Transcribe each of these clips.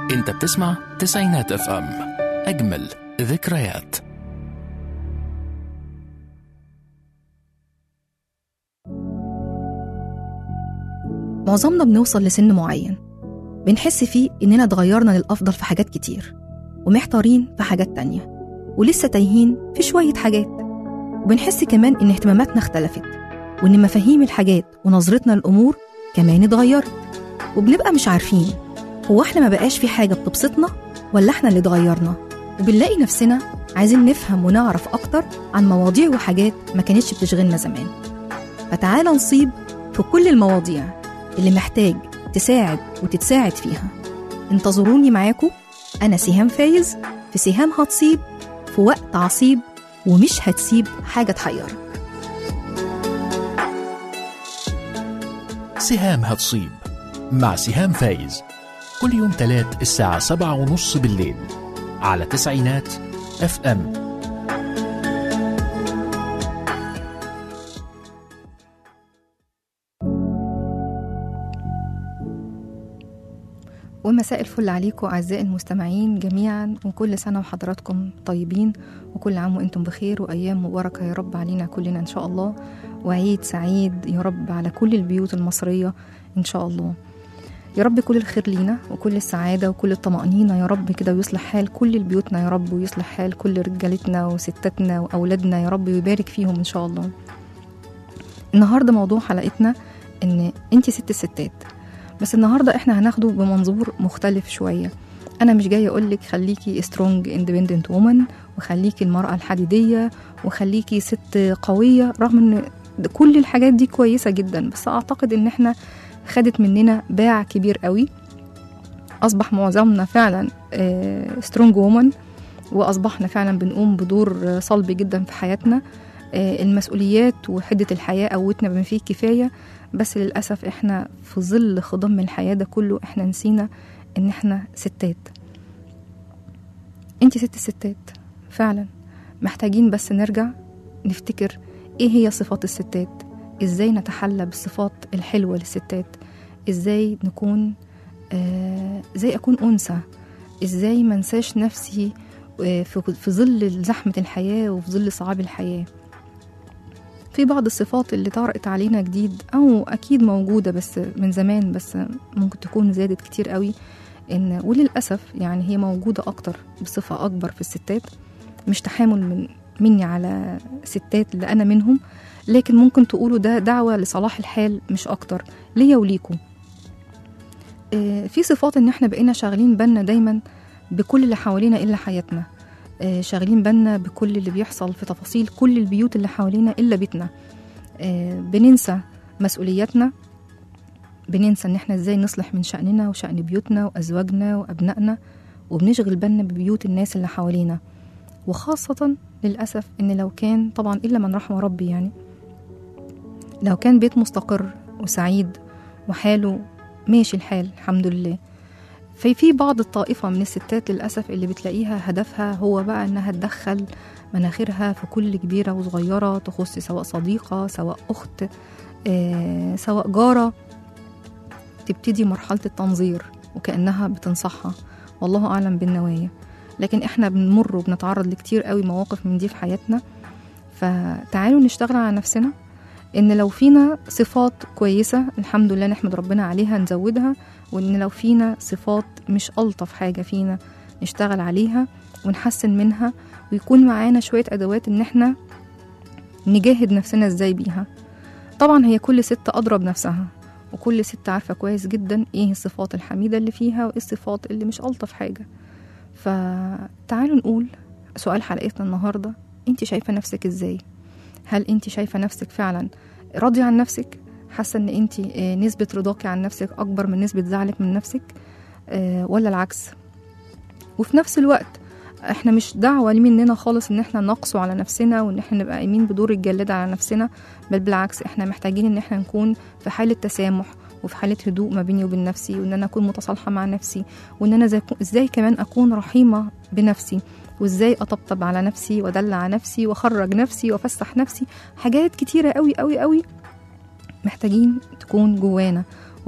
انت بتسمع تسعينات اف ام اجمل ذكريات معظمنا بنوصل لسن معين بنحس فيه إننا اتغيرنا للأفضل في حاجات كتير ومحتارين في حاجات تانية ولسه تايهين في شوية حاجات وبنحس كمان إن اهتماماتنا اختلفت وإن مفاهيم الحاجات ونظرتنا للأمور كمان اتغيرت وبنبقى مش عارفين هو احنا ما بقاش في حاجة بتبسطنا ولا احنا اللي اتغيرنا وبنلاقي نفسنا عايزين نفهم ونعرف أكتر عن مواضيع وحاجات ما كانتش بتشغلنا زمان فتعالى نصيب في كل المواضيع اللي محتاج تساعد وتتساعد فيها انتظروني معاكم أنا سهام فايز في سهام هتصيب في وقت عصيب ومش هتسيب حاجة تحيرك سهام هتصيب مع سهام فايز كل يوم تلات الساعة سبعة ونص بالليل على تسعينات اف ام ومساء الفل عليكم أعزائي المستمعين جميعا وكل سنة وحضراتكم طيبين وكل عام وأنتم بخير وأيام مباركة يا رب علينا كلنا إن شاء الله وعيد سعيد يا رب على كل البيوت المصرية إن شاء الله يا رب كل الخير لينا وكل السعادة وكل الطمأنينة يا رب كده ويصلح حال كل بيوتنا يا رب ويصلح حال كل رجالتنا وستاتنا وأولادنا يا رب ويبارك فيهم إن شاء الله النهاردة موضوع حلقتنا إن أنتي ست الستات بس النهارده احنا هناخده بمنظور مختلف شويه انا مش جايه اقول لك خليكي سترونج اندبندنت وومن وخليكي المراه الحديديه وخليكي ست قويه رغم ان كل الحاجات دي كويسه جدا بس اعتقد ان احنا خدت مننا باع كبير قوي اصبح معظمنا فعلا سترونج وومن واصبحنا فعلا بنقوم بدور صلبي جدا في حياتنا المسؤوليات وحده الحياه قوتنا بما فيه الكفايه بس للأسف احنا في ظل خضم الحياة ده كله احنا نسينا ان احنا ستات انتي ست الستات فعلا محتاجين بس نرجع نفتكر ايه هي صفات الستات ازاي نتحلى بالصفات الحلوة للستات ازاي نكون آه ازاي اكون انثى ازاي منساش نفسي آه في ظل زحمة الحياة وفي ظل صعاب الحياة في بعض الصفات اللي طرقت علينا جديد او اكيد موجوده بس من زمان بس ممكن تكون زادت كتير قوي ان وللاسف يعني هي موجوده اكتر بصفه اكبر في الستات مش تحامل من مني على ستات اللي انا منهم لكن ممكن تقولوا ده دعوه لصلاح الحال مش اكتر ليا وليكم في صفات ان احنا بقينا شاغلين بالنا دايما بكل اللي حوالينا الا حياتنا شاغلين بالنا بكل اللي بيحصل في تفاصيل كل البيوت اللي حوالينا إلا بيتنا بننسى مسؤولياتنا بننسى ان احنا ازاي نصلح من شأننا وشأن بيوتنا وأزواجنا وأبنائنا وبنشغل بالنا ببيوت الناس اللي حوالينا وخاصة للأسف ان لو كان طبعا إلا من رحم ربي يعني لو كان بيت مستقر وسعيد وحاله ماشي الحال الحمد لله في في بعض الطائفة من الستات للأسف اللي بتلاقيها هدفها هو بقى إنها تدخل مناخيرها في كل كبيرة وصغيرة تخص سواء صديقة سواء أخت آه، سواء جارة تبتدي مرحلة التنظير وكأنها بتنصحها والله أعلم بالنوايا لكن إحنا بنمر وبنتعرض لكتير قوي مواقف من دي في حياتنا فتعالوا نشتغل على نفسنا إن لو فينا صفات كويسة الحمد لله نحمد ربنا عليها نزودها وإن لو فينا صفات مش ألطف حاجة فينا نشتغل عليها ونحسن منها ويكون معانا شوية أدوات إن إحنا نجاهد نفسنا إزاي بيها طبعا هي كل ست أدرى بنفسها وكل ست عارفة كويس جدا إيه الصفات الحميدة اللي فيها وإيه الصفات اللي مش ألطف حاجة فتعالوا نقول سؤال حلقتنا النهاردة أنت شايفة نفسك إزاي هل أنت شايفة نفسك فعلا راضية عن نفسك حاسة أن أنت نسبة رضاكي عن نفسك أكبر من نسبة زعلك من نفسك ولا العكس وفي نفس الوقت احنا مش دعوة مننا خالص ان احنا نقسو على نفسنا وان احنا نبقى قايمين بدور الجلاد على نفسنا بل بالعكس احنا محتاجين ان احنا نكون في حالة تسامح وفي حالة هدوء ما بيني وبين نفسي وان انا اكون متصالحة مع نفسي وان انا زي ازاي كمان اكون رحيمة بنفسي وازاي اطبطب على نفسي وادلع نفسي واخرج نفسي وافسح نفسي حاجات كتيرة قوي قوي قوي محتاجين تكون جوانا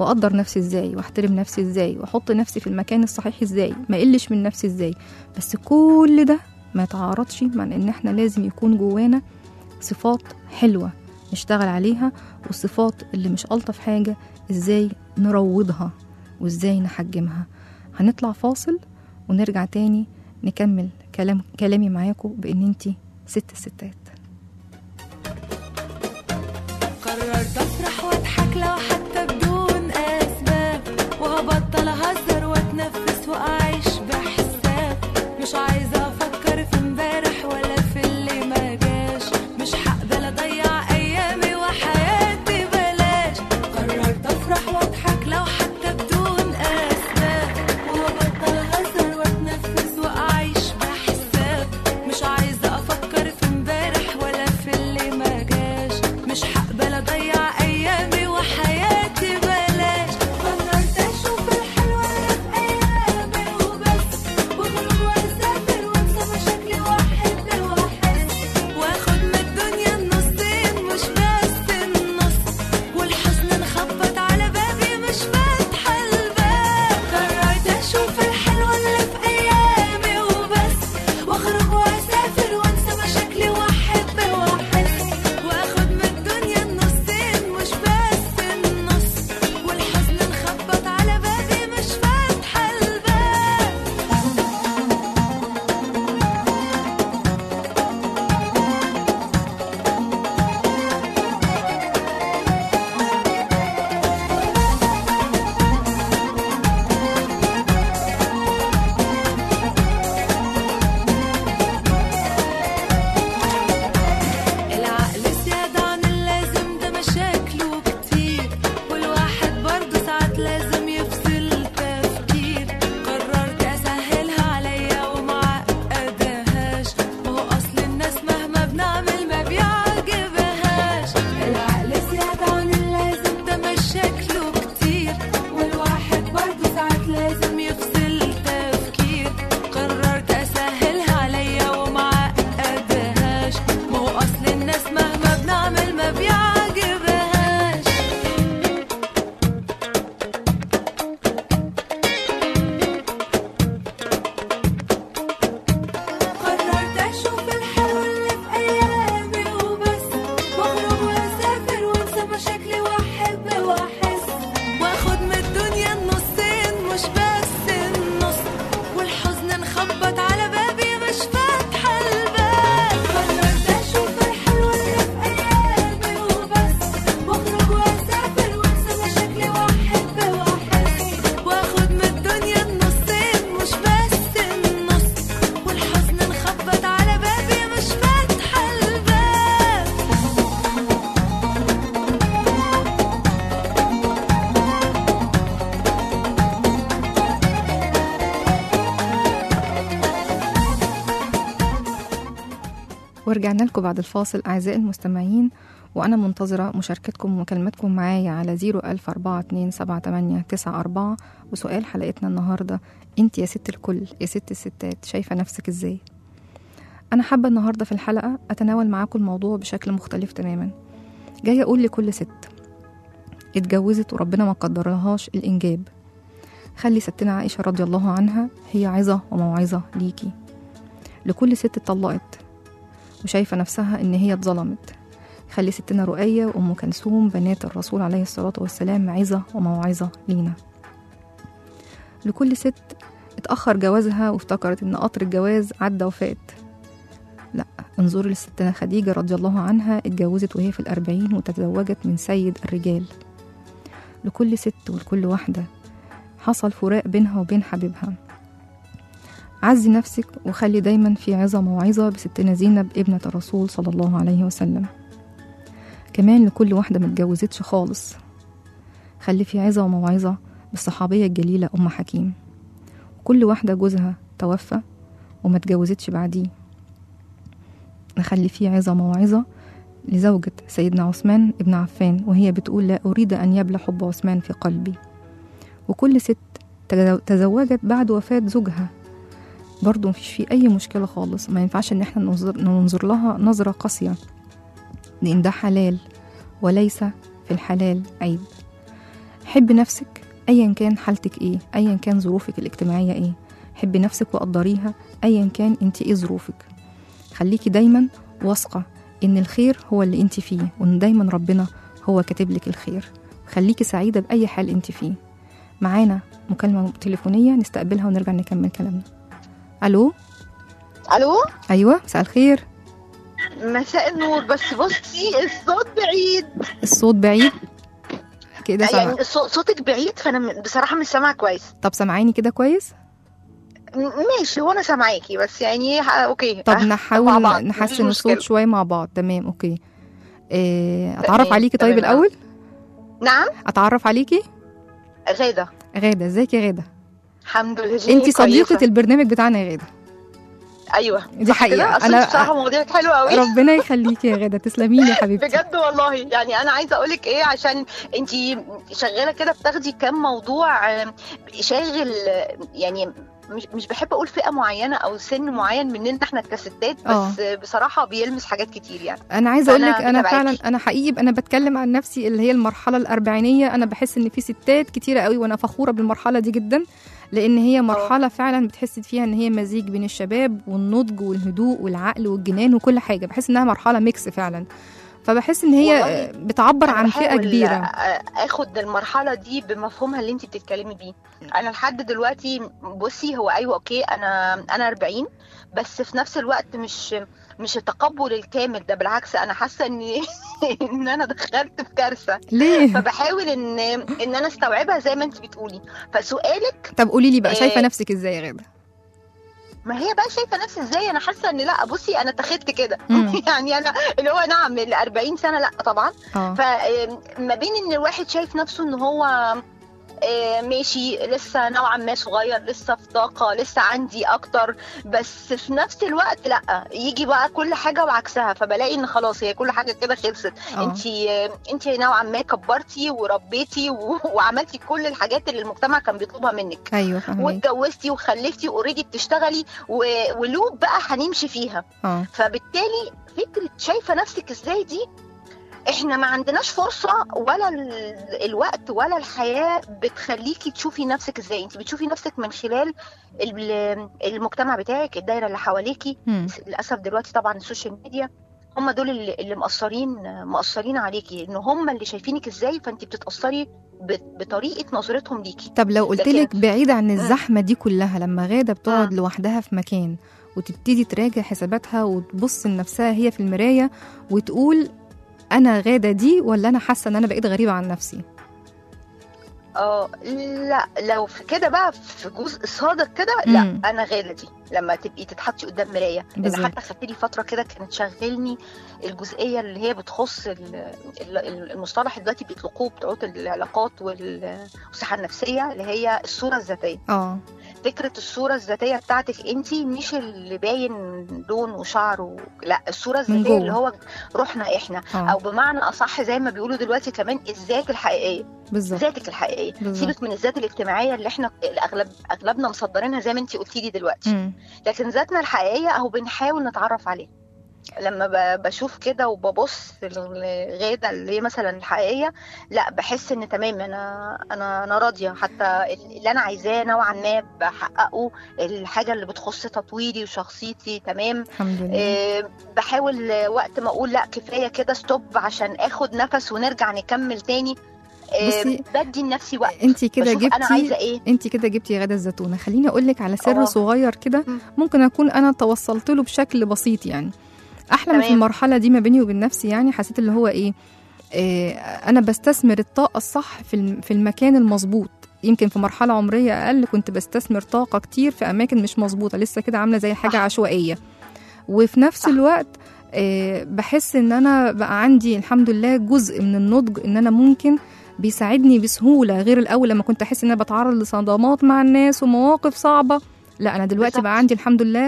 واقدر نفسي ازاي واحترم نفسي ازاي واحط نفسي في المكان الصحيح ازاي ما اقلش من نفسي ازاي بس كل ده ما يتعارضش مع ان احنا لازم يكون جوانا صفات حلوه نشتغل عليها والصفات اللي مش الطف حاجه ازاي نروضها وازاي نحجمها هنطلع فاصل ونرجع تاني نكمل كلام كلامي معاكم بان انتي ست الستات قررت افرح واضحك لو حتى بدون اسباب وابطل اهزر واتنفس واعيش بحساب مش عايزه افكر في امبارح ولا في اللي ما جاش مش هقبل اضيع ايامي وحياتي بلاش قررت افرح واضحك لو حتى بدون اسباب وابطل اهزر واتنفس واعيش بحساب مش عايزه افكر في امبارح ولا في اللي ما جاش مش هقبل اضيع ايامي وحياتي بلاش قررت اشوف الحلوه اللي في ايامي وبس واخرج واسافر وانسى مشاكلي واحد واحس واخد من الدنيا النصين مش بس النص والحزن نخبط على بابي مش فاتحه الباب قررت اشوف الحلوه اللي في ايامي وبس واخرج واسافر وانسى مشاكلي واحب واحس واخد من الدنيا النصين مش بس النص والحزن نخبط على بابي مش فاتحه الباب العقل زيادة عن اللازم ده مشاكله كتير والواحد برضه ساعات لازم يفصل تفكير قررت أسهلها عليا ومعقدهاش ما هو أصل الناس مهما بنعمل ما بيعجبهاش العقل زيادة عن اللازم ده مشاكله كتير والواحد برضه ساعات لازم يفصل تفكير قررت أسهلها عليا ومعقدهاش ما هو أصل الناس مهما بنعمل ما بيعجبهاش قررت أشوف الحلو اللي في أيامي وبس وأخرج وأسافر وأنسى مشاكلي وأحب وأحس وآخد من الدنيا النصين مش بس النص والحزن نخبط على بابي مش فاتحة الباب قررت أشوف الحلو اللي في أيامي وبس وأخرج وأسافر وأنسى مشاكلي وأحب وأحس وآخد من الدنيا النصين مش بس النص والحزن نخبط على بابي مش فاتحة الباب ورجعنا لكم بعد الفاصل أعزائي المستمعين وأنا منتظرة مشاركتكم ومكالمتكم معايا على 014278994 وسؤال حلقتنا النهاردة أنت يا ست الكل يا ست الستات شايفة نفسك إزاي؟ أنا حابة النهاردة في الحلقة أتناول معاكم الموضوع بشكل مختلف تماما جاية أقول لكل ست اتجوزت وربنا ما قدرلهاش الإنجاب خلي ستنا عائشة رضي الله عنها هي عظة وموعظة ليكي لكل ست اتطلقت وشايفة نفسها إن هي اتظلمت خلي ستنا رؤية وأم كلثوم بنات الرسول عليه الصلاة والسلام عظة وموعظة لينا لكل ست اتأخر جوازها وافتكرت إن قطر الجواز عدى وفات لا انظري لستنا خديجة رضي الله عنها اتجوزت وهي في الأربعين وتزوجت من سيد الرجال لكل ست ولكل واحدة حصل فراق بينها وبين حبيبها عزي نفسك وخلي دايما في عظة موعظة بستنا زينب ابنة الرسول صلى الله عليه وسلم كمان لكل واحدة متجوزتش خالص خلي في عظة وموعظة بالصحابية الجليلة أم حكيم كل واحدة جوزها توفى وما اتجوزتش بعديه نخلي فيه عظة موعظة لزوجة سيدنا عثمان ابن عفان وهي بتقول لا أريد أن يبلى حب عثمان في قلبي وكل ست تزوجت بعد وفاة زوجها برضو مفيش فيه أي مشكلة خالص ما ينفعش إن احنا ننظر, ننظر لها نظرة قاسية لأن ده حلال وليس في الحلال عيب حبي نفسك ايا كان حالتك ايه ايا كان ظروفك الاجتماعيه ايه حبي نفسك وقدريها ايا كان انت ايه ظروفك خليكي دايما واثقه ان الخير هو اللي انت فيه وان دايما ربنا هو كاتب لك الخير خليكي سعيده باي حال انت فيه معانا مكالمه تليفونيه نستقبلها ونرجع نكمل كلامنا الو الو ايوه مساء الخير مساء النور بس بصي الصوت بعيد الصوت بعيد كده سامع يعني الصو- صوتك بعيد فانا م- بصراحه مش سامعه كويس طب سامعيني كده كويس م- ماشي وانا سامعاكي بس يعني ح- اوكي طب أه، مع نحاول بعض، نحسن مفيش الصوت مشكلة. شويه مع بعض تمام اوكي إيه اتعرف تمام، عليكي طيب تمام. الاول نعم اتعرف عليكي غاده غاده ازيك يا غاده الحمد لله انت صديقه كويسة. البرنامج بتاعنا يا غاده ايوه دي صح حقيقة. كده؟ أصل أنا- بصراحه مواضيعك حلوه قوي ربنا يخليكي يا غاده تسلمي لي يا حبيبتي بجد والله يعني انا عايزه اقول لك ايه عشان انت شغاله كده بتاخدي كام موضوع آم، شاغل آه، يعني مش مش بحب اقول فئه معينه او سن معين مننا احنا كستات بس آه. بصراحه بيلمس حاجات كتير يعني انا عايزه اقول أنا لك انا متابعاكي. فعلا انا حقيقي انا بتكلم عن نفسي اللي هي المرحله الاربعينيه انا بحس ان في ستات كتيره قوي وانا فخوره بالمرحله دي جدا لان هي مرحله فعلا بتحس فيها ان هي مزيج بين الشباب والنضج والهدوء والعقل والجنان وكل حاجه بحس انها مرحله ميكس فعلا فبحس ان هي والله بتعبر أنا عن فئه بحاول كبيره اخد المرحله دي بمفهومها اللي انت بتتكلمي بيه انا لحد دلوقتي بصي هو ايوه اوكي انا انا 40 بس في نفس الوقت مش مش التقبل الكامل ده بالعكس انا حاسه ان ان انا دخلت في كارثه ليه فبحاول ان ان انا استوعبها زي ما انت بتقولي فسؤالك طب قولي لي بقى شايفه إيه. نفسك ازاي يا غاده ما هي بقى شايفه نفسي ازاي انا حاسه ان لا بصي انا اتخذت كده مم. يعني انا اللي هو نعم ال 40 سنه لا طبعا اه فما بين ان الواحد شايف نفسه ان هو آه، ماشي لسه نوعا ما صغير لسه في طاقة لسه عندي أكتر بس في نفس الوقت لأ يجي بقى كل حاجة وعكسها فبلاقي إن خلاص هي كل حاجة كده خلصت اه انتي انتي نوعا ما كبرتي وربيتي و- وعملتي كل الحاجات اللي المجتمع كان بيطلبها منك ايوه فاهمك واتجوزتي وخلفتي اوريدي بتشتغلي و- ولوب بقى هنمشي فيها اه فبالتالي فكره شايفه نفسك ازاي دي احنا ما عندناش فرصه ولا ال- الوقت ولا الحياه بتخليكي تشوفي نفسك ازاي انت بتشوفي نفسك من خلال ال- المجتمع بتاعك الدايره اللي حواليكي مم. للاسف دلوقتي طبعا السوشيال ميديا هم دول اللي اللي مأثرين مأثرين عليكي ان هم اللي شايفينك ازاي فانت بتتأثري ب- بطريقه نظرتهم ليكي طب لو قلت لكن- لك بعيد عن الزحمه دي كلها لما غاده بتقعد مم. لوحدها في مكان وتبتدي تراجع حساباتها وتبص لنفسها هي في المرايه وتقول انا غاده دي ولا انا حاسه ان انا بقيت غريبه عن نفسي اه لا لو في كده بقى في جزء صادق كده لا مم. انا غاده دي لما تبقي تتحطي قدام مرايه لان بالظبط. حتى خدت لي فتره كده كانت شغلني الجزئيه اللي هي بتخص ال- ال- المصطلح دلوقتي بيطلقوه بتوع العلاقات وال- والصحه النفسيه اللي هي الصوره الذاتيه اه فكره الصوره الذاتيه بتاعتك انت مش اللي باين لون وشعر و... لا الصوره الذاتيه جوه. اللي هو روحنا احنا او اه بمعنى اصح زي ما بيقولوا دلوقتي كمان الذات الحقيقيه بالظبط ذاتك الحقيقيه بالظبط. سيبك من الذات الاجتماعيه اللي احنا الاغلب اغلبنا مصدرينها زي ما انت قلتي لي دلوقتي مم. لكن ذاتنا الحقيقيه اهو بنحاول نتعرف عليها لما ب- بشوف كده وببص للغاده اللي هي مثلا الحقيقيه لا بحس ان تمام انا انا انا راضيه حتى اللي انا عايزاه نوعا ما بحققه الحاجه اللي بتخص تطويري وشخصيتي تمام الحمد لله آه، بحاول آه، وقت ما اقول لا كفايه كده ستوب عشان اخد نفس ونرجع نكمل تاني آه، بصي، بدي لنفسي وقت انت كده بشوف انا عايزه جبتي ايه انت كده جبتي غدا الزيتونه خليني اقول لك على سر اه. صغير كده مم. ممكن اكون انا توصلت له بشكل بسيط يعني احلى ما في تمام. المرحله دي ما بيني وبين نفسي يعني حسيت اللي هو ايه, إيه انا بستثمر الطاقه الصح في الم- في المكان المظبوط يمكن في مرحله عمريه اقل كنت بستثمر طاقه كتير في اماكن مش مظبوطه لسه كده عامله زي حاجه صح. عشوائيه وفي نفس صح. الوقت إيه بحس ان انا بقى عندي الحمد لله جزء من النضج ان انا ممكن بيساعدني بسهوله غير الاول لما كنت احس ان انا بتعرض لصدمات مع الناس ومواقف صعبه لا انا دلوقتي بالظبط. بقى عندي الحمد لله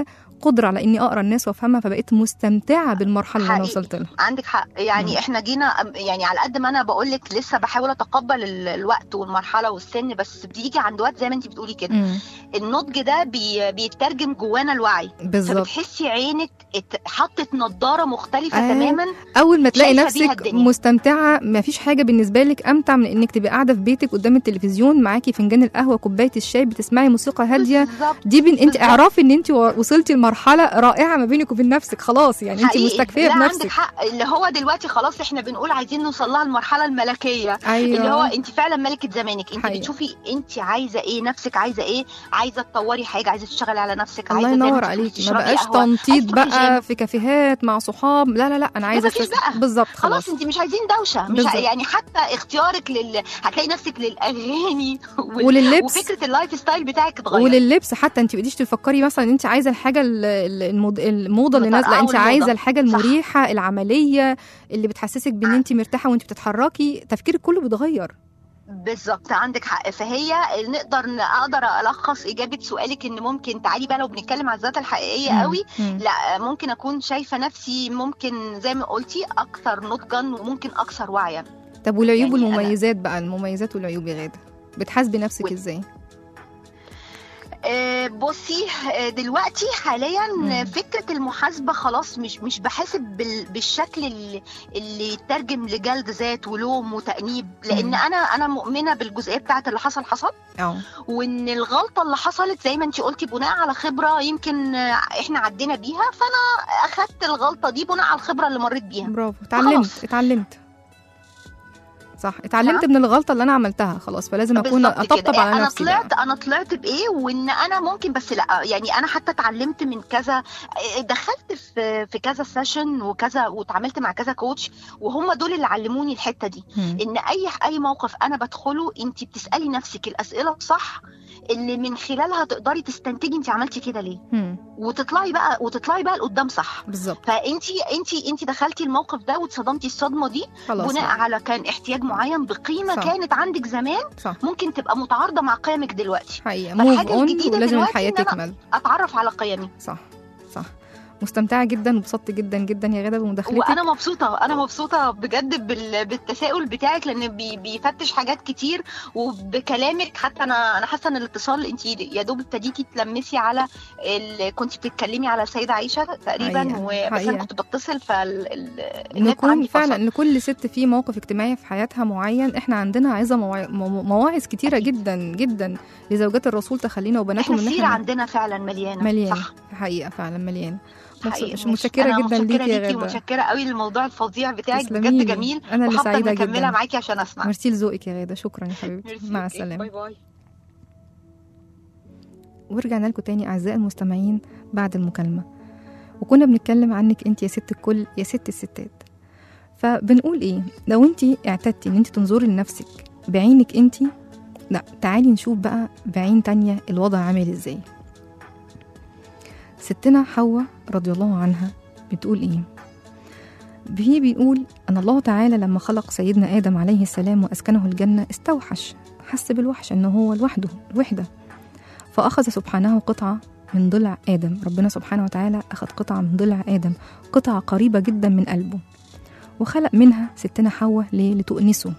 قدره على اني اقرا الناس وافهمها فبقيت مستمتعه بالمرحله اللي انا حقيقي. وصلت لها عندك حق يعني مم. احنا جينا يعني على قد ما انا بقول لك لسه بحاول اتقبل ال- الوقت والمرحله والسن بس بتيجي عند وقت زي ما انت بتقولي كده مم. النضج ده بي بيترجم جوانا الوعي بالظبط فبتحسي عينك ات- حطت نضاره مختلفه آه. تماما اول ما تلاقي شايفة بيها نفسك الدنيا. مستمتعه ما فيش حاجه بالنسبه لك امتع من انك تبقى قاعده في بيتك قدام التلفزيون معاكي فنجان القهوه كوبايه الشاي بتسمعي موسيقى هاديه بالظبط دي بن... انت بالظبط. اعرفي ان انت وصلتي لمرحله رائعه ما بينك وبين نفسك خلاص يعني انت حقيقي. مستكفيه لا عندك بنفسك حق اللي هو دلوقتي خلاص احنا بنقول عايزين نوصل لها المرحله الملكيه ايوه اللي هو انت فعلا ملكه زمانك انت حقيقة. بتشوفي انت عايزه ايه نفسك عايزه ايه عايزه تطوري حاجه عايزه تشتغلي على نفسك الله عايزه زي ينور انت عليكي ما تشربي بقاش قهوة، تنطيط عايزة تروحي بقى جيم. في كافيهات مع صحاب لا لا لا انا عايزه مفيش أستس- بقى. بالظبط خلاص خلاص انت مش عايزين دوشه مش بالظبط. ع- يعني حتى اختيارك لل هتلاقي نفسك للاغاني وال- ولللبس وفكره اللايف ستايل بتاعك اتغير ولللبس حتى انت بقيتيش تفكري مثلا انت عايزه الحاجه ال- ال- الموض- الموضه اللي نازله المطرقعة انت والموضة. عايزه الحاجه صح. المريحه العمليه اللي بتحسسك بان انت مرتاحه وانت بتتحركي تفكيرك كله بيتغير بالظبط عندك حق فهي نقدر ن- اقدر الخص اجابه سؤالك ان ممكن تعالي بقى لو بنتكلم على الذات الحقيقيه مم. قوي مم. لا ممكن اكون شايفه نفسي ممكن زي ما قلتي اكثر نضجا وممكن اكثر وعيا طب والعيوب يعني أنا- والمميزات بقى المميزات والعيوب يا غاده بتحاسبي نفسك وال- ازاي آه، بصي آه، دلوقتي حاليا مم. فكره المحاسبه خلاص مش مش بحاسب بال- بالشكل اللي اللي يترجم لجلد ذات ولوم وتانيب لان مم. انا انا مؤمنه بالجزئيه بتاعه اللي حصل حصل اه وان الغلطه اللي حصلت زي ما انت قلتي بناء على خبره يمكن آه، احنا عدينا بيها فانا اخدت الغلطه دي بناء على الخبره اللي مريت بيها برافو اتعلمت خلاص. اتعلمت صح اتعلمت نعم. من الغلطه اللي انا عملتها خلاص فلازم اكون بالظبط اطبطب كده. على انا نفسي بقى. طلعت انا طلعت بايه وان انا ممكن بس لا يعني انا حتى اتعلمت من كذا دخلت في في كذا سيشن وكذا واتعاملت مع كذا كوتش وهم دول اللي علموني الحته دي مم. ان اي اي موقف انا بدخله انت بتسالي نفسك الاسئله الصح اللي من خلالها تقدري تستنتجي انت عملتي كده ليه مم. وتطلعي بقى وتطلعي بقى لقدام صح بالظبط فانتي انتي انتي دخلتي الموقف ده واتصدمتي الصدمه دي خلاص بناء بقى. على كان احتياج معين بقيمه صح. كانت عندك زمان صح ممكن تبقى متعارضه مع قيمك دلوقتي حقيقه فالحاجة موف اون الجديدة ولازم دلوقتي الحياه إن أنا- تكمل اتعرف على قيمي صح صح مستمتعه جدا وبسطت جدا جدا يا غاده بمداخلتك وانا مبسوطه انا مبسوطه بجد بال- بالتساؤل بتاعك لان بي بيفتش حاجات كتير وبكلامك حتى انا انا حاسه ان الاتصال انت يا دوب ابتديتي تلمسي على ال... كنت بتتكلمي على السيده عائشه تقريبا حقيقة، و... بس حقيقة. انا كنت بتصل فال ال... النت نكون عندي فعلا فصل. لكل ست في موقف اجتماعي في حياتها معين احنا عندنا عظه مواع- مو- مواعظ كتيره أكيد. جدا جدا لزوجات الرسول تخلينا وبناتهم احنا ان السيره احنا عندنا فعلا مليانه مليان صح حقيقه فعلا مليان حقيقي. مبسوط- ماشي. متشكره أنا جدا متشكرة ليكي يا ليكي غاده ومتشكره قوي للموضوع الفظيع بتاعك تسلمي بجد لي. جميل انا اللي وهفضل سعيده مكمله جدا معاكي عشان اسمع ميرسي لذوقك يا غاده شكرا يا حبيبتي ميرسي. مع أوكي. السلامه باي باي ورجعنا لكم تاني أعزائي المستمعين بعد المكالمة وكنا بنتكلم عنك انت يا ست الكل يا ست الستات فبنقول ايه لو انت اعتدتي ان انت تنظري لنفسك بعينك انت لا تعالي نشوف بقى بعين تانية الوضع عامل ازاي ستنا حواء رضي الله عنها بتقول ايه هي بيقول ان الله تعالى لما خلق سيدنا ادم عليه السلام واسكنه الجنه استوحش حس بالوحش ان هو لوحده الوحده فأخذ سبحانه قطعة من ضلع آدم ربنا سبحانه وتعالى أخذ قطعة من ضلع آدم قطعة قريبة جدا من قلبه وخلق منها ستنا حواء ليه؟ لتؤنسه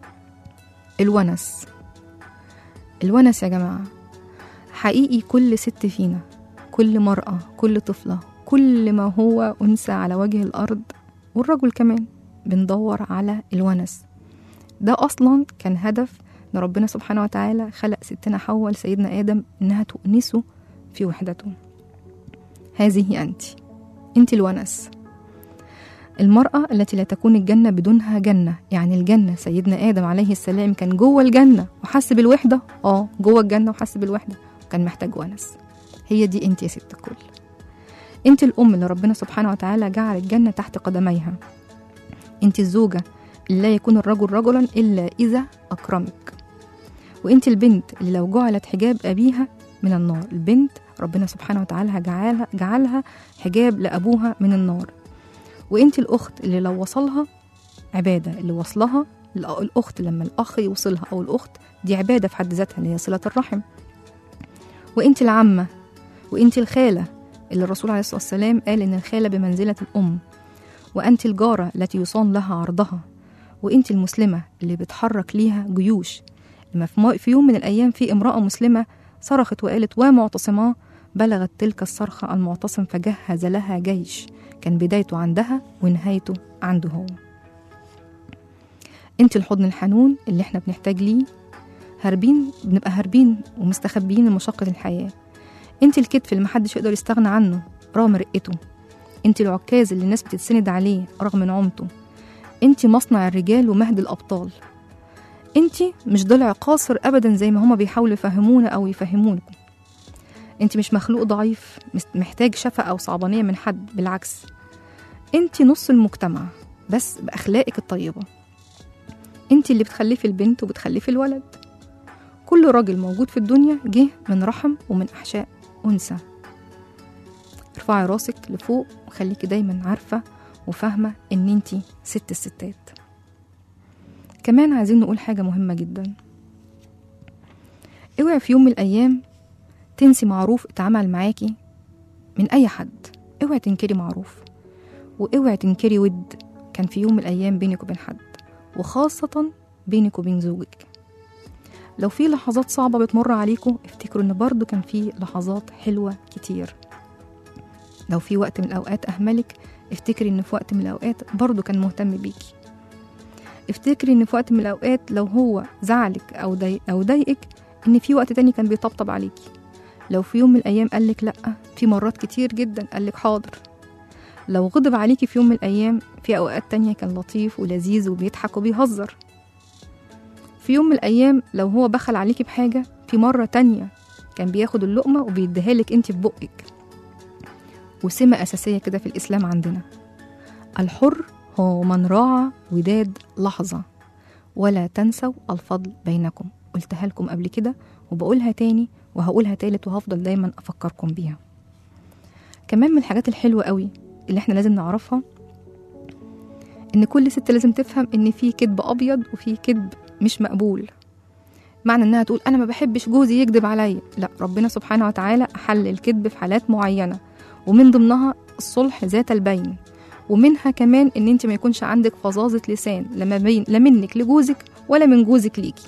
الونس الونس يا جماعة حقيقي كل ست فينا كل مرأة كل طفلة كل ما هو أنثى على وجه الأرض والرجل كمان بندور على الونس ده أصلا كان هدف ان ربنا سبحانه وتعالى خلق ستنا حواء لسيدنا ادم انها تؤنسه في وحدته هذه انت انت الونس المرأة التي لا تكون الجنة بدونها جنة يعني الجنة سيدنا آدم عليه السلام كان جوه الجنة وحس بالوحدة اه جوه الجنة وحس بالوحدة وكان محتاج ونس هي دي انت يا ست الكل انت الأم اللي ربنا سبحانه وتعالى جعل الجنة تحت قدميها انت الزوجة اللي لا يكون الرجل رجلا إلا إذا أكرمك وانت البنت اللي لو جعلت حجاب أبيها من النار البنت ربنا سبحانه وتعالى جعلها, جعلها حجاب لأبوها من النار وانت الأخت اللي لو وصلها عبادة اللي وصلها الأ- الأخت لما الأخ يوصلها أو الأخت دي عبادة في حد ذاتها اللي هي صلة الرحم وانت العمة وانت الخالة اللي الرسول عليه الصلاة والسلام قال إن الخالة بمنزلة الأم وأنت الجارة التي يصان لها عرضها وأنت المسلمة اللي بتحرك ليها جيوش لما في مو- في يوم من الأيام في امرأة مسلمة صرخت وقالت ومعتصماه بلغت تلك الصرخة المعتصم فجهز لها جيش كان بدايته عندها ونهايته عنده هو انت الحضن الحنون اللي احنا بنحتاج ليه هاربين بنبقى هاربين ومستخبيين من مشقة الحياة انت الكتف اللي محدش يقدر يستغنى عنه رغم رقته انت العكاز اللي الناس بتتسند عليه رغم نعومته انت مصنع الرجال ومهد الأبطال انت مش ضلع قاصر أبدا زي ما هما بيحاولوا يفهمونا أو يفهمونكم انت مش مخلوق ضعيف مس- محتاج شفقة أو صعبانية من حد بالعكس انت نص المجتمع بس بأخلاقك الطيبة انت اللي بتخلفي البنت وبتخلفي الولد كل راجل موجود في الدنيا جه من رحم ومن أحشاء أنثى ارفعي راسك لفوق وخليكي دايما عارفة وفاهمة ان انتي ست الستات كمان عايزين نقول حاجة مهمة جدا اوعي في يوم من الأيام تنسي معروف اتعمل معاكي من أي حد اوعي تنكري معروف واوعي تنكري ود كان في يوم من الأيام بينك وبين حد وخاصة بينك وبين زوجك لو في لحظات صعبة بتمر عليكم افتكروا ان برضو كان في لحظات حلوة كتير لو في وقت من الأوقات أهملك افتكري ان في وقت من الأوقات برضو كان مهتم بيكي افتكري ان في وقت من الأوقات لو هو زعلك أو ضايق أو ضايقك ان في وقت تاني كان بيطبطب عليكي لو في يوم من الأيام قالك لأ في مرات كتير جدا قالك حاضر لو غضب عليكي في يوم من الأيام في أوقات تانية كان لطيف ولذيذ وبيضحك وبيهزر في يوم من الأيام لو هو بخل عليكي بحاجة في مرة تانية كان بياخد اللقمة وبيديها لك انت في بقك وسمة أساسية كده في الإسلام عندنا الحر هو من راعى وداد لحظة ولا تنسوا الفضل بينكم قلتها لكم قبل كده وبقولها تاني وهقولها تالت وهفضل دايما أفكركم بيها كمان من الحاجات الحلوة قوي اللي احنا لازم نعرفها ان كل ست لازم تفهم ان في كذب ابيض وفي كذب مش مقبول معنى انها تقول انا ما بحبش جوزي يكذب عليا لا ربنا سبحانه وتعالى احل الكذب في حالات معينه ومن ضمنها الصلح ذات البين ومنها كمان ان انت ما يكونش عندك فظاظه لسان لما بين لا منك لجوزك ولا من جوزك ليكي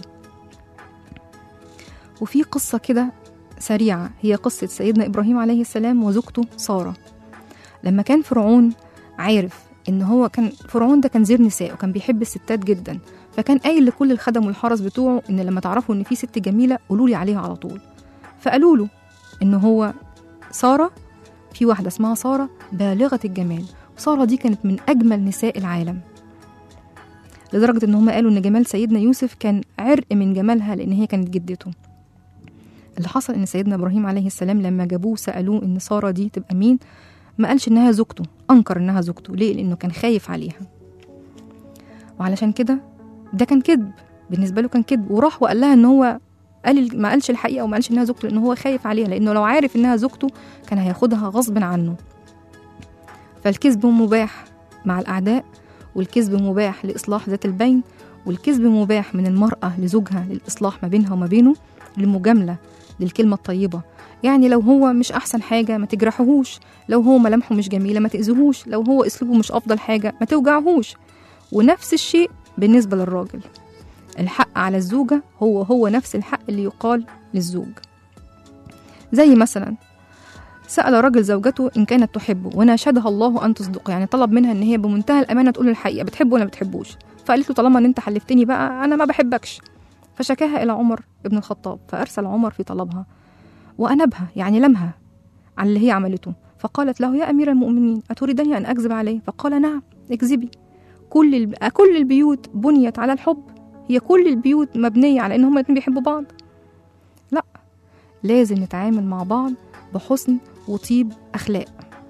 وفي قصه كده سريعه هي قصه سيدنا ابراهيم عليه السلام وزوجته ساره لما كان فرعون عارف ان هو كان فرعون ده كان زير نساء وكان بيحب الستات جدا فكان قايل لكل الخدم والحرس بتوعه ان لما تعرفوا ان في ست جميله قولوا لي عليها على طول فقالوا له ان هو ساره في واحده اسمها ساره بالغه الجمال وساره دي كانت من اجمل نساء العالم لدرجه ان هم قالوا ان جمال سيدنا يوسف كان عرق من جمالها لان هي كانت جدته اللي حصل ان سيدنا ابراهيم عليه السلام لما جابوه سالوه ان ساره دي تبقى مين ما قالش انها زوجته انكر انها زوجته ليه لانه كان خايف عليها وعلشان كده ده كان كذب بالنسبه له كان كذب وراح وقال لها ان هو قال ما قالش الحقيقه وما قالش انها زوجته لان هو خايف عليها لانه لو عارف انها زوجته كان هياخدها غصب عنه فالكذب مباح مع الاعداء والكذب مباح لاصلاح ذات البين والكذب مباح من المراه لزوجها للاصلاح ما بينها وما بينه للمجامله للكلمه الطيبه يعني لو هو مش احسن حاجه ما تجرحهوش لو هو ملامحه مش جميله ما تاذيهوش لو هو اسلوبه مش افضل حاجه ما توجعهوش ونفس الشيء بالنسبه للراجل الحق على الزوجه هو هو نفس الحق اللي يقال للزوج زي مثلا سأل رجل زوجته إن كانت تحبه وناشدها الله أن تصدق يعني طلب منها إن هي بمنتهى الأمانة تقول الحقيقة بتحبه ولا ما بتحبوش فقالت له طالما إن أنت حلفتني بقى أنا ما بحبكش فشكاها إلى عمر ابن الخطاب فأرسل عمر في طلبها وأنبها يعني لمها على اللي هي عملته فقالت له يا أمير المؤمنين أتريدني أن أكذب عليه فقال نعم اكذبي كل الب... كل البيوت بنيت على الحب هي كل البيوت مبنية على إن هما الاتنين بيحبوا بعض لا لازم نتعامل مع بعض بحسن وطيب أخلاق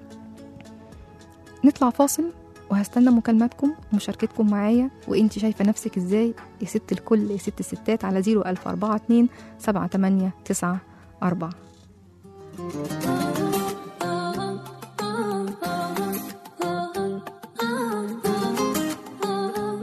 نطلع فاصل وهستنى مكالماتكم ومشاركتكم معايا وانت شايفة نفسك ازاي يا ست الكل يا ست الستات على 01042 7894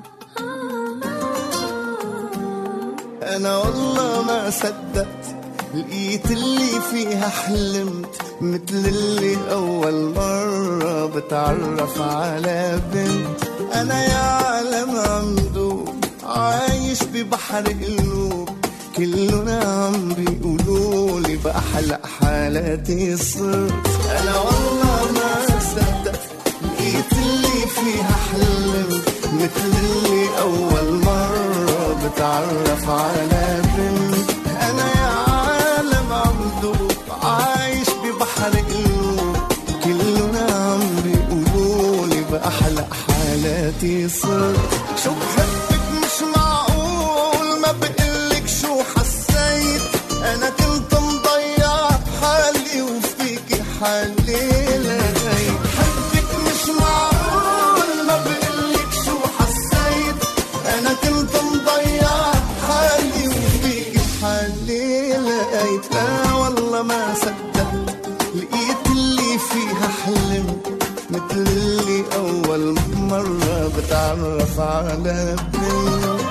انا والله ما صدقت لقيت اللي فيها حلمت مثل اللي أول مرة بتعرف على بنت أنا يا عالم عمدوب عايش ببحر قلوب كلنا عم بيقولوا لي بأحلى حالاتي صرت أنا والله ما صدقت لقيت اللي فيها حلمت مثل اللي أول مرة بتعرف على بنت أنا يا عالم عمدوب عايش ببحر قلوب كلنا عم بيقولوا لي بأحلى حالاتي صرت شو بحبك مش معقول ما بقلك شو حسيت أنا كنت مضيع حالي وفيكي حالي لقيت حبك مش معقول ما بقلك شو حسيت أنا كنت مضيع حالي وفيكي حالي لقيت لا والله ما صدقت لقيت اللي فيها حلمت مثل اللي أول مرة بتعرف على بنت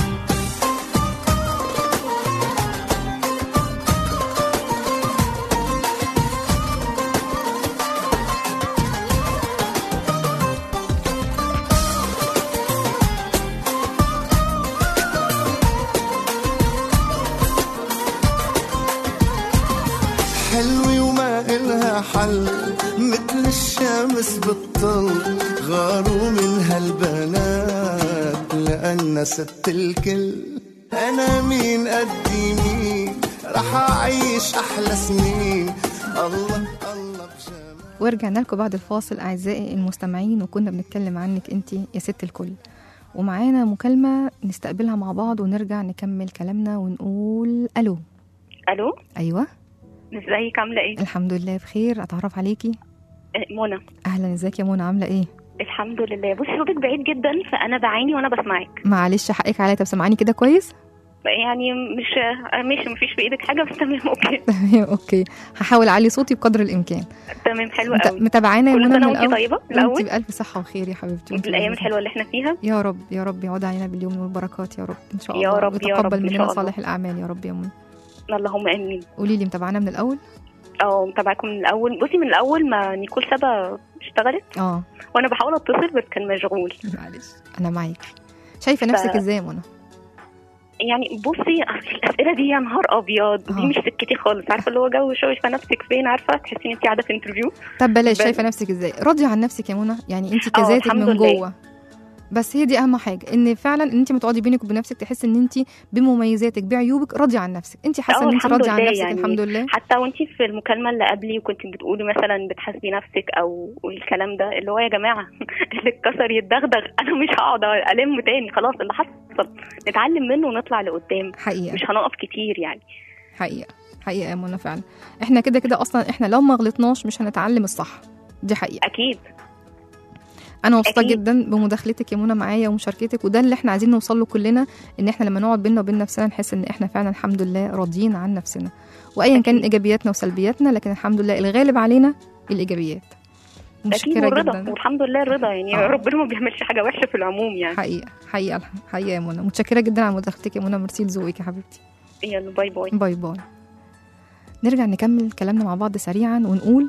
حلوة وما إلها حل مثل الشمس بالطل غاروا من هالبنات لأن ست الكل أنا مين قدي مين رح أعيش أحلى سنين الله الله بجمال ورجعنا لكم بعد الفاصل أعزائي المستمعين وكنا بنتكلم عنك أنت يا ست الكل ومعانا مكالمة نستقبلها مع بعض ونرجع نكمل كلامنا ونقول ألو الو أيوة ازيك عامله ايه الحمد لله بخير أتعرف عليكي آه، منى أهلا ازيك يا منى عاملة إيه الحمد لله بصي صوتك بعيد جدا فانا بعاني وانا بسمعك معلش حقك عليا طب سامعاني كده كويس يعني مش آه، ماشي مفيش بايدك حاجه بس تمام اوكي تمام اوكي هحاول اعلي صوتي بقدر الامكان تمام حلو مت- قوي متابعانا يا كل منى سنه من وانت الاول طيبه وانت الاول بألف صحة وخير يا حبيبتي وانت بالايام بألف الحلوه اللي احنا فيها يا رب يا رب يعود علينا باليوم والبركات يا رب ان شاء يا الله رب، يا رب، ويتقبل إن شاء مننا الله. صالح الاعمال يا رب يا منى اللهم امين قولي لي متابعانا من الاول اه متابعاكم من الاول بصي من الاول ما نيكول سابا اشتغلت اه وانا بحاول اتصل بس كان مشغول معلش انا معاكي شايفه نفسك ازاي يا منى يعني بصي أصل الاسئله دي يا نهار ابيض آه. دي مش سكتي خالص عارفه اللي هو جو شايفه نفسك فين عارفه تحسي ان انت قاعده في انترفيو طب بلاش بل- شايفه نفسك ازاي راضيه عن نفسك يا منى يعني انت آه، كذاتك الحمد من لله. جوه بس هي دي اهم حاجه ان فعلا ان انت ما تقعدي بينك وبين نفسك تحسي ان انت بمميزاتك بعيوبك راضيه عن نفسك انت حاسه آه، ان انت الحمد راضيه عن لله نفسك يعني. الحمد لله حتى وانت في المكالمه اللي قبلي وكنت بتقولي مثلا بتحاسبي نفسك او الكلام ده اللي هو يا جماعه اللي اتكسر يتدغدغ انا مش هقعد الم تاني خلاص اللي حصل نتعلم منه ونطلع لقدام حقيقه مش هنقف كتير يعني حقيقه حقيقه يا منى فعلا احنا كده كده اصلا احنا لو ما غلطناش مش هنتعلم الصح دي حقيقه اكيد انا مبسوطه أكيد. جدا بمداخلتك يا منى معايا ومشاركتك وده اللي احنا عايزين نوصل له كلنا ان احنا لما نقعد بينا وبين نفسنا نحس ان احنا فعلا الحمد لله راضيين عن نفسنا وايا كان أكيد. ايجابياتنا وسلبياتنا لكن الحمد لله الغالب علينا الايجابيات اكيد متشكره والرضا جدا والحمد لله الرضا يعني آه. ربنا ما بيعملش حاجه وحشه في العموم يعني حقيقه حقيقه حقيقه يا منى متشكره جدا على مداخلتك يا منى ميرسي لذوقك يا حبيبتي يلا باي باي باي باي نرجع نكمل كلامنا مع بعض سريعا ونقول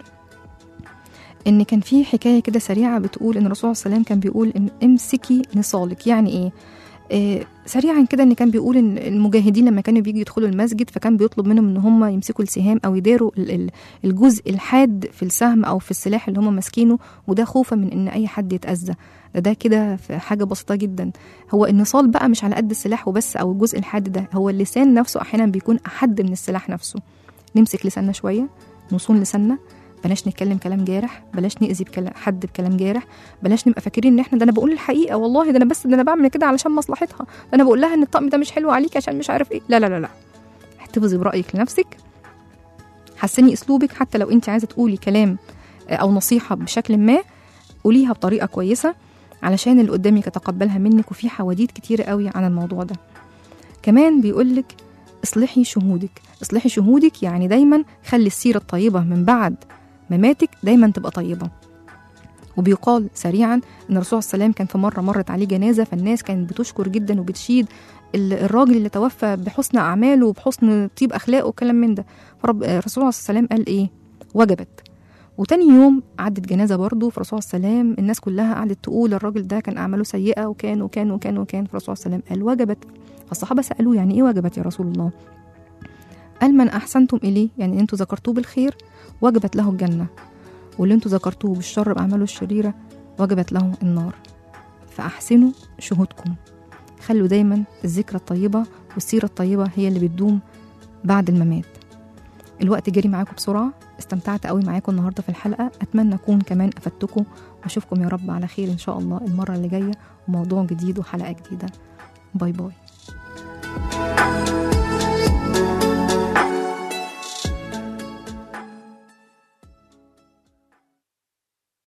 ان كان في حكايه كده سريعه بتقول ان الرسول صلى الله عليه وسلم كان بيقول ان امسكي نصالك يعني ايه آه سريعا كده ان كان بيقول ان المجاهدين لما كانوا بيجي يدخلوا المسجد فكان بيطلب منهم ان هم يمسكوا السهام او يداروا ال- ال- الجزء الحاد في السهم او في السلاح اللي هم ماسكينه وده خوفا من ان اي حد يتاذى ده ده كده في حاجه بسيطه جدا هو النصال بقى مش على قد السلاح وبس او الجزء الحاد ده هو اللسان نفسه احيانا بيكون احد من السلاح نفسه نمسك لساننا شويه نصون لساننا بلاش نتكلم كلام جارح بلاش نأذي بكلام حد بكلام جارح بلاش نبقى فاكرين ان احنا ده انا بقول الحقيقه والله ده انا بس ده انا بعمل كده علشان مصلحتها ده انا بقول لها ان الطقم ده مش حلو عليك عشان مش عارف ايه لا لا لا لا احتفظي برايك لنفسك حسني اسلوبك حتى لو انت عايزه تقولي كلام آه، او نصيحه بشكل ما قوليها بطريقه كويسه علشان اللي قدامك يتقبلها منك وفي حواديت كتير قوي عن الموضوع ده كمان بيقولك اصلحي شهودك اصلحي شهودك يعني دايما خلي السيرة الطيبة من بعد مماتك دايما تبقى طيبة وبيقال سريعا ان الرسول صلى الله عليه وسلم كان في مره مرت عليه جنازه فالناس كانت بتشكر جدا وبتشيد ال- الراجل اللي توفى بحسن اعماله وبحسن طيب اخلاقه وكلام من ده فرب الرسول عليه الصلاه والسلام قال ايه وجبت وتاني يوم عدت جنازه برضه فالرسول عليه السلام الناس كلها قعدت تقول الراجل ده كان اعماله سيئه وكان وكان وكان وكان فالرسول عليه السلام قال وجبت فالصحابه سالوه يعني ايه وجبت يا رسول الله قال من احسنتم اليه يعني انتوا ذكرتوه بالخير وجبت له الجنه واللي انتوا ذكرتوه بالشر باعماله الشريره وجبت له النار فاحسنوا شهودكم خلوا دايما الذكرى الطيبه والسيره الطيبه هي اللي بتدوم بعد الممات الوقت جري معاكم بسرعه استمتعت قوي معاكم النهارده في الحلقه اتمنى اكون كمان افدتكم واشوفكم يا رب على خير ان شاء الله المره اللي جايه وموضوع جديد وحلقه جديده باي باي